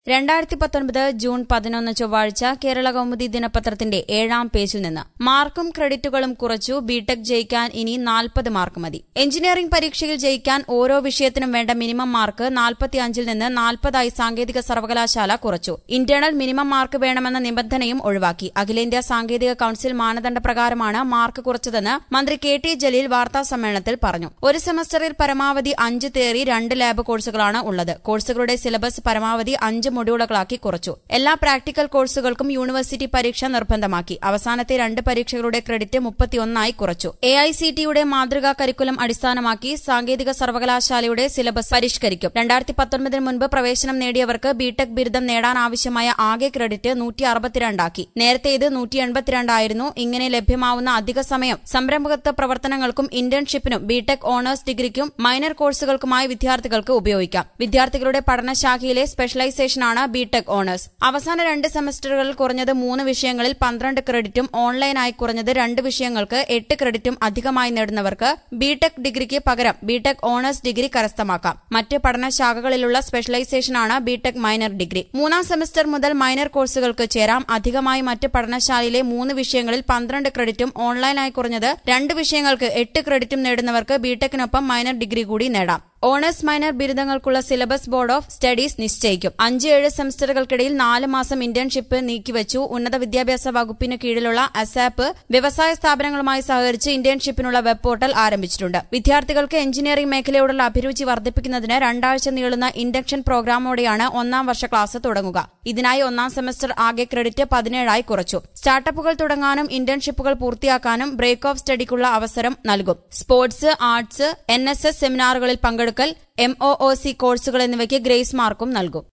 രണ്ടായിരത്തി പത്തൊൻപത് ജൂൺ പതിനൊന്ന് ചൊവ്വാഴ്ച കേരള കൗമുദി ദിനപത്രത്തിന്റെ ഏഴാം പേജിൽ നിന്ന് മാർക്കും ക്രെഡിറ്റുകളും കുറച്ചു ബിടെക് ജയിക്കാൻ ഇനി നാൽപ്പത് മാർക്ക് മതി എഞ്ചിനീയറിംഗ് പരീക്ഷയിൽ ജയിക്കാൻ ഓരോ വിഷയത്തിനും വേണ്ട മിനിമം മാർക്ക് നാൽപ്പത്തിയഞ്ചിൽ നിന്ന് നാൽപ്പതായി സാങ്കേതിക സർവകലാശാല കുറച്ചു ഇന്റേണൽ മിനിമം മാർക്ക് വേണമെന്ന നിബന്ധനയും ഒഴിവാക്കി അഖിലേന്ത്യാ സാങ്കേതിക കൌൺസിൽ മാനദണ്ഡപ്രകാരമാണ് മാർക്ക് കുറച്ചതെന്ന് മന്ത്രി കെ ടി ജലീൽ വാർത്താ സമ്മേളനത്തിൽ പറഞ്ഞു ഒരു സെമസ്റ്ററിൽ പരമാവധി അഞ്ച് തിയറി രണ്ട് ലാബ് കോഴ്സുകളാണ് ഉള്ളത് കോഴ്സുകളുടെ സിലബസ് പരമാവധി അഞ്ച് മൊഡ്യൂളുകളാക്കി കുറച്ചു എല്ലാ പ്രാക്ടിക്കൽ കോഴ്സുകൾക്കും യൂണിവേഴ്സിറ്റി പരീക്ഷ നിർബന്ധമാക്കി അവസാനത്തെ രണ്ട് പരീക്ഷകളുടെ ക്രെഡിറ്റ് മുപ്പത്തിയൊന്നായി കുറച്ചു എ ഐ സി ടിയുടെ മാതൃകാ കരിക്കുലം അടിസ്ഥാനമാക്കി സാങ്കേതിക സർവകലാശാലയുടെ സിലബസ് പരിഷ്കരിക്കും രണ്ടായിരത്തി പത്തൊൻപതിന് മുൻപ് പ്രവേശനം നേടിയവർക്ക് ബിടെക് ബിരുദം നേടാൻ ആവശ്യമായ ആകെ ക്രെഡിറ്റ് നൂറ്റി അറുപത്തിരണ്ടാക്കി നേരത്തെ ഇത് നൂറ്റി എൺപത്തിരണ്ടായിരുന്നു ഇങ്ങനെ ലഭ്യമാവുന്ന അധിക സമയം സംരംഭകത്വ പ്രവർത്തനങ്ങൾക്കും ഇന്റേൺഷിപ്പിനും ബിടെക് ഓണേഴ്സ് ഡിഗ്രിക്കും മൈനർ കോഴ്സുകൾക്കുമായി വിദ്യാർത്ഥികൾക്ക് ഉപയോഗിക്കാം വിദ്യാർത്ഥികളുടെ പഠനശാഖയിലെ സ്പെഷ്യലൈസേഷനാണ് ബിടെക് ഓണേഴ്സ് അവസാന രണ്ട് സെമസ്റ്ററുകളിൽ കുറഞ്ഞത് മൂന്ന് വിഷയങ്ങളിൽ പന്ത്രണ്ട് ക്രെഡിറ്റും ഓൺലൈനായി കുറഞ്ഞത് രണ്ട് വിഷയങ്ങൾക്ക് എട്ട് ക്രെഡിറ്റും അധികമായി നേടുന്നവർക്ക് ബിടെക് ഡിഗ്രിക്ക് പകരം ബിടെക് ഓണേഴ്സ് ഡിഗ്രി കരസ്ഥമാക്കാം മറ്റ് പഠനശാഖകളിലുള്ള സ്പെഷ്യലൈസേഷനാണ് ബിടെക് മൈനർ ഡിഗ്രി മൂന്നാം സെമസ്റ്റർ മുതൽ മൈനർ കോഴ്സുകൾക്ക് ചേരാം അധികമായി മറ്റ് പഠനശാലയിലെ മൂന്ന് വിഷയങ്ങളിൽ പന്ത്രണ്ട് ക്രെഡിറ്റും ഓൺലൈനായി കുറഞ്ഞത് രണ്ട് വിഷയങ്ങൾക്ക് എട്ട് ക്രെഡിറ്റും നേടുന്നവർക്ക് ബിടെക്കിനൊപ്പം മൈനർ ഡിഗ്രി കൂടി നേടാം ഓണേഴ്സ് മൈനർ ബിരുദങ്ങൾക്കുള്ള സിലബസ് ബോർഡ് ഓഫ് സ്റ്റഡീസ് നിശ്ചയിക്കും അഞ്ച് ഏഴ് സെമസ്റ്ററുകൾക്കിടയിൽ നാല് മാസം ഇന്റേൺഷിപ്പ് നീക്കിവച്ചു ഉന്നത വിദ്യാഭ്യാസ വകുപ്പിന് കീഴിലുള്ള അസാപ്പ് വ്യവസായ സ്ഥാപനങ്ങളുമായി സഹകരിച്ച് ഇന്റേൺഷിപ്പിനുള്ള വെബ് പോർട്ടൽ ആരംഭിച്ചിട്ടുണ്ട് വിദ്യാർത്ഥികൾക്ക് എഞ്ചിനീയറിംഗ് മേഖലയോടുള്ള അഭിരുചി വർദ്ധിപ്പിക്കുന്നതിന് രണ്ടാഴ്ച നീളുന്ന ഇൻഡക്ഷൻ പ്രോഗ്രാമോടെയാണ് ഒന്നാം വർഷ ക്ലാസ് തുടങ്ങുക ഇതിനായി ഒന്നാം സെമസ്റ്റർ ആകെ ക്രെഡിറ്റ് പതിനേഴായി കുറച്ചു സ്റ്റാർട്ടപ്പുകൾ തുടങ്ങാനും ഇന്റേൺഷിപ്പുകൾ പൂർത്തിയാക്കാനും ബ്രേക്ക് ഓഫ് സ്റ്റഡിക്കുള്ള അവസരം നൽകും സ്പോർട്സ് ആർട്സ് എൻ സെമിനാറുകളിൽ പങ്കെടുക്കൽ എം ഒ സി കോഴ്സുകൾ എന്നിവയ്ക്ക് ഗ്രേസ് മാർക്കും നൽകും